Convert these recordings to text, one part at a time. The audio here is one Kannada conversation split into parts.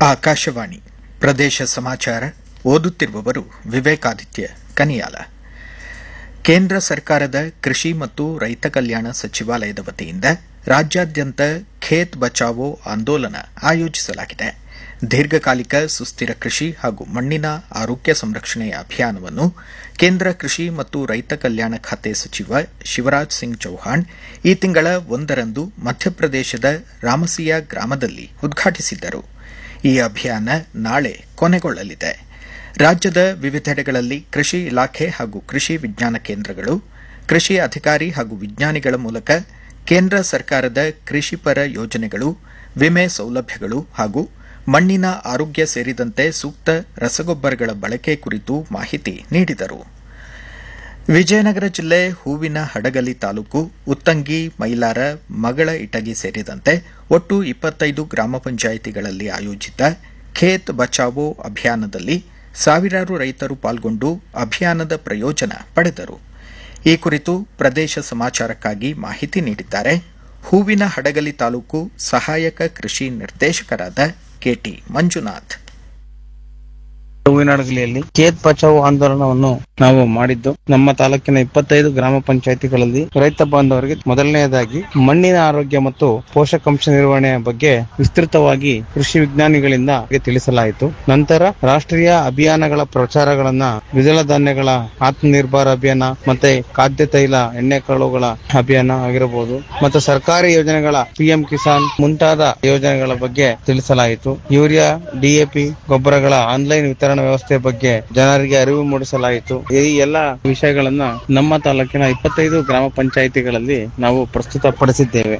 ಆಕಾಶವಾಣಿ ಪ್ರದೇಶ ಸಮಾಚಾರ ಓದುತ್ತಿರುವವರು ವಿವೇಕಾದಿತ್ಯ ಕನಿಯಾಲ ಕೇಂದ್ರ ಸರ್ಕಾರದ ಕೃಷಿ ಮತ್ತು ರೈತ ಕಲ್ಯಾಣ ಸಚಿವಾಲಯದ ವತಿಯಿಂದ ರಾಜ್ಯಾದ್ಯಂತ ಖೇತ್ ಬಚಾವೋ ಆಂದೋಲನ ಆಯೋಜಿಸಲಾಗಿದೆ ದೀರ್ಘಕಾಲಿಕ ಸುಸ್ಥಿರ ಕೃಷಿ ಹಾಗೂ ಮಣ್ಣಿನ ಆರೋಗ್ಯ ಸಂರಕ್ಷಣೆಯ ಅಭಿಯಾನವನ್ನು ಕೇಂದ್ರ ಕೃಷಿ ಮತ್ತು ರೈತ ಕಲ್ಯಾಣ ಖಾತೆ ಸಚಿವ ಶಿವರಾಜ್ ಸಿಂಗ್ ಚೌಹಾಣ್ ಈ ತಿಂಗಳ ಒಂದರಂದು ಮಧ್ಯಪ್ರದೇಶದ ರಾಮಸಿಯಾ ಗ್ರಾಮದಲ್ಲಿ ಉದ್ಘಾಟಿಸಿದ್ದರು ಈ ಅಭಿಯಾನ ನಾಳೆ ಕೊನೆಗೊಳ್ಳಲಿದೆ ರಾಜ್ಯದ ವಿವಿಧೆಡೆಗಳಲ್ಲಿ ಕೃಷಿ ಇಲಾಖೆ ಹಾಗೂ ಕೃಷಿ ವಿಜ್ಞಾನ ಕೇಂದ್ರಗಳು ಕೃಷಿ ಅಧಿಕಾರಿ ಹಾಗೂ ವಿಜ್ಞಾನಿಗಳ ಮೂಲಕ ಕೇಂದ್ರ ಸರ್ಕಾರದ ಕೃಷಿಪರ ಯೋಜನೆಗಳು ವಿಮೆ ಸೌಲಭ್ಯಗಳು ಹಾಗೂ ಮಣ್ಣಿನ ಆರೋಗ್ಯ ಸೇರಿದಂತೆ ಸೂಕ್ತ ರಸಗೊಬ್ಬರಗಳ ಬಳಕೆ ಕುರಿತು ಮಾಹಿತಿ ನೀಡಿದರು ವಿಜಯನಗರ ಜಿಲ್ಲೆ ಹೂವಿನ ಹಡಗಲಿ ತಾಲೂಕು ಉತ್ತಂಗಿ ಮೈಲಾರ ಮಗಳ ಇಟಗಿ ಸೇರಿದಂತೆ ಒಟ್ಟು ಇಪ್ಪತ್ತೈದು ಗ್ರಾಮ ಪಂಚಾಯಿತಿಗಳಲ್ಲಿ ಆಯೋಜಿತ ಖೇತ್ ಬಚಾವೋ ಅಭಿಯಾನದಲ್ಲಿ ಸಾವಿರಾರು ರೈತರು ಪಾಲ್ಗೊಂಡು ಅಭಿಯಾನದ ಪ್ರಯೋಜನ ಪಡೆದರು ಈ ಕುರಿತು ಪ್ರದೇಶ ಸಮಾಚಾರಕ್ಕಾಗಿ ಮಾಹಿತಿ ನೀಡಿದ್ದಾರೆ ಹೂವಿನ ಹಡಗಲಿ ತಾಲೂಕು ಸಹಾಯಕ ಕೃಷಿ ನಿರ್ದೇಶಕರಾದ ಕೆಟಿ ಮಂಜುನಾಥ್ ಹೂವಿನಡಗಲಿಯಲ್ಲಿ ಖೇತ್ ಬಚಾವ್ ಆಂದೋಲನವನ್ನು ನಾವು ಮಾಡಿದ್ದು ನಮ್ಮ ತಾಲೂಕಿನ ಇಪ್ಪತ್ತೈದು ಗ್ರಾಮ ಪಂಚಾಯಿತಿಗಳಲ್ಲಿ ರೈತ ಬಾಂಧವರಿಗೆ ಮೊದಲನೆಯದಾಗಿ ಮಣ್ಣಿನ ಆರೋಗ್ಯ ಮತ್ತು ಪೋಷಕಾಂಶ ನಿರ್ವಹಣೆಯ ಬಗ್ಗೆ ವಿಸ್ತೃತವಾಗಿ ಕೃಷಿ ವಿಜ್ಞಾನಿಗಳಿಂದ ತಿಳಿಸಲಾಯಿತು ನಂತರ ರಾಷ್ಟ್ರೀಯ ಅಭಿಯಾನಗಳ ಪ್ರಚಾರಗಳನ್ನ ದ್ವಿದಳ ಧಾನ್ಯಗಳ ಆತ್ಮನಿರ್ಭರ ಅಭಿಯಾನ ಮತ್ತೆ ಖಾದ್ಯ ತೈಲ ಎಣ್ಣೆಕಾಳುಗಳ ಅಭಿಯಾನ ಆಗಿರಬಹುದು ಮತ್ತು ಸರ್ಕಾರಿ ಯೋಜನೆಗಳ ಪಿಎಂ ಕಿಸಾನ್ ಮುಂತಾದ ಯೋಜನೆಗಳ ಬಗ್ಗೆ ತಿಳಿಸಲಾಯಿತು ಯೂರಿಯಾ ಡಿಎಪಿ ಗೊಬ್ಬರಗಳ ಆನ್ಲೈನ್ ವಿತರಣಾ ವ್ಯವಸ್ಥೆ ಬಗ್ಗೆ ಜನರಿಗೆ ಅರಿವು ಮೂಡಿಸಲಾಯಿತು ಈ ಎಲ್ಲ ವಿಷಯಗಳನ್ನ ನಮ್ಮ ತಾಲೂಕಿನ ಇಪ್ಪತ್ತೈದು ಗ್ರಾಮ ಪಂಚಾಯಿತಿಗಳಲ್ಲಿ ನಾವು ಪ್ರಸ್ತುತಪಡಿಸಿದ್ದೇವೆ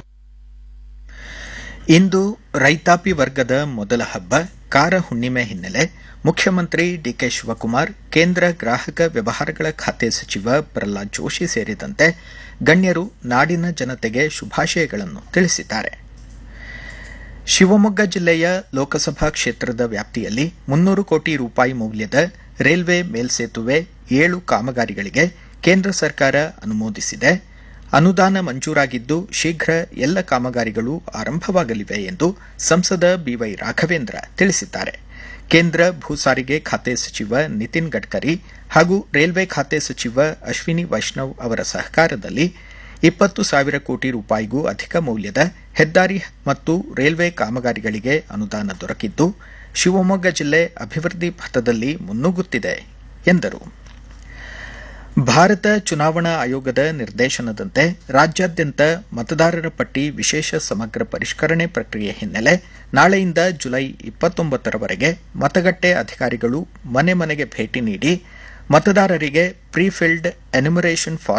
ಇಂದು ರೈತಾಪಿ ವರ್ಗದ ಮೊದಲ ಹಬ್ಬ ಕಾರ ಹುಣ್ಣಿಮೆ ಹಿನ್ನೆಲೆ ಮುಖ್ಯಮಂತ್ರಿ ಡಿಕೆ ಶಿವಕುಮಾರ್ ಕೇಂದ್ರ ಗ್ರಾಹಕ ವ್ಯವಹಾರಗಳ ಖಾತೆ ಸಚಿವ ಪ್ರಹ್ಲಾದ್ ಜೋಶಿ ಸೇರಿದಂತೆ ಗಣ್ಯರು ನಾಡಿನ ಜನತೆಗೆ ಶುಭಾಶಯಗಳನ್ನು ತಿಳಿಸಿದ್ದಾರೆ ಶಿವಮೊಗ್ಗ ಜಿಲ್ಲೆಯ ಲೋಕಸಭಾ ಕ್ಷೇತ್ರದ ವ್ಯಾಪ್ತಿಯಲ್ಲಿ ಮುನ್ನೂರು ಕೋಟಿ ರೂಪಾಯಿ ಮೌಲ್ಯದ ರೈಲ್ವೆ ಮೇಲ್ಸೇತುವೆ ಏಳು ಕಾಮಗಾರಿಗಳಿಗೆ ಕೇಂದ್ರ ಸರ್ಕಾರ ಅನುಮೋದಿಸಿದೆ ಅನುದಾನ ಮಂಜೂರಾಗಿದ್ದು ಶೀಘ್ರ ಎಲ್ಲ ಕಾಮಗಾರಿಗಳು ಆರಂಭವಾಗಲಿವೆ ಎಂದು ಸಂಸದ ಬಿವೈ ರಾಘವೇಂದ್ರ ತಿಳಿಸಿದ್ದಾರೆ ಕೇಂದ್ರ ಭೂ ಸಾರಿಗೆ ಖಾತೆ ಸಚಿವ ನಿತಿನ್ ಗಡ್ಕರಿ ಹಾಗೂ ರೈಲ್ವೆ ಖಾತೆ ಸಚಿವ ಅಶ್ವಿನಿ ವೈಷ್ಣವ್ ಅವರ ಸಹಕಾರದಲ್ಲಿ ಇಪ್ಪತ್ತು ಸಾವಿರ ಕೋಟಿ ರೂಪಾಯಿಗೂ ಅಧಿಕ ಮೌಲ್ಯದ ಹೆದ್ದಾರಿ ಮತ್ತು ರೈಲ್ವೆ ಕಾಮಗಾರಿಗಳಿಗೆ ಅನುದಾನ ದೊರಕಿದ್ದು ಶಿವಮೊಗ್ಗ ಜಿಲ್ಲೆ ಅಭಿವೃದ್ಧಿ ಪಥದಲ್ಲಿ ಮುನ್ನುಗ್ಗುತ್ತಿದೆ ಎಂದರು ಭಾರತ ಚುನಾವಣಾ ಆಯೋಗದ ನಿರ್ದೇಶನದಂತೆ ರಾಜ್ಯಾದ್ಯಂತ ಮತದಾರರ ಪಟ್ಟಿ ವಿಶೇಷ ಸಮಗ್ರ ಪರಿಷ್ಕರಣೆ ಪ್ರಕ್ರಿಯೆ ಹಿನ್ನೆಲೆ ನಾಳೆಯಿಂದ ಜುಲೈ ಇಪ್ಪತ್ತೊಂಬತ್ತರವರೆಗೆ ಮತಗಟ್ಟೆ ಅಧಿಕಾರಿಗಳು ಮನೆ ಮನೆಗೆ ಭೇಟಿ ನೀಡಿ ಮತದಾರರಿಗೆ ಪ್ರೀಫಿಲ್ಡ್ ಎನ್ಯುಮರೇಷನ್ ಫಾರ್ಮ್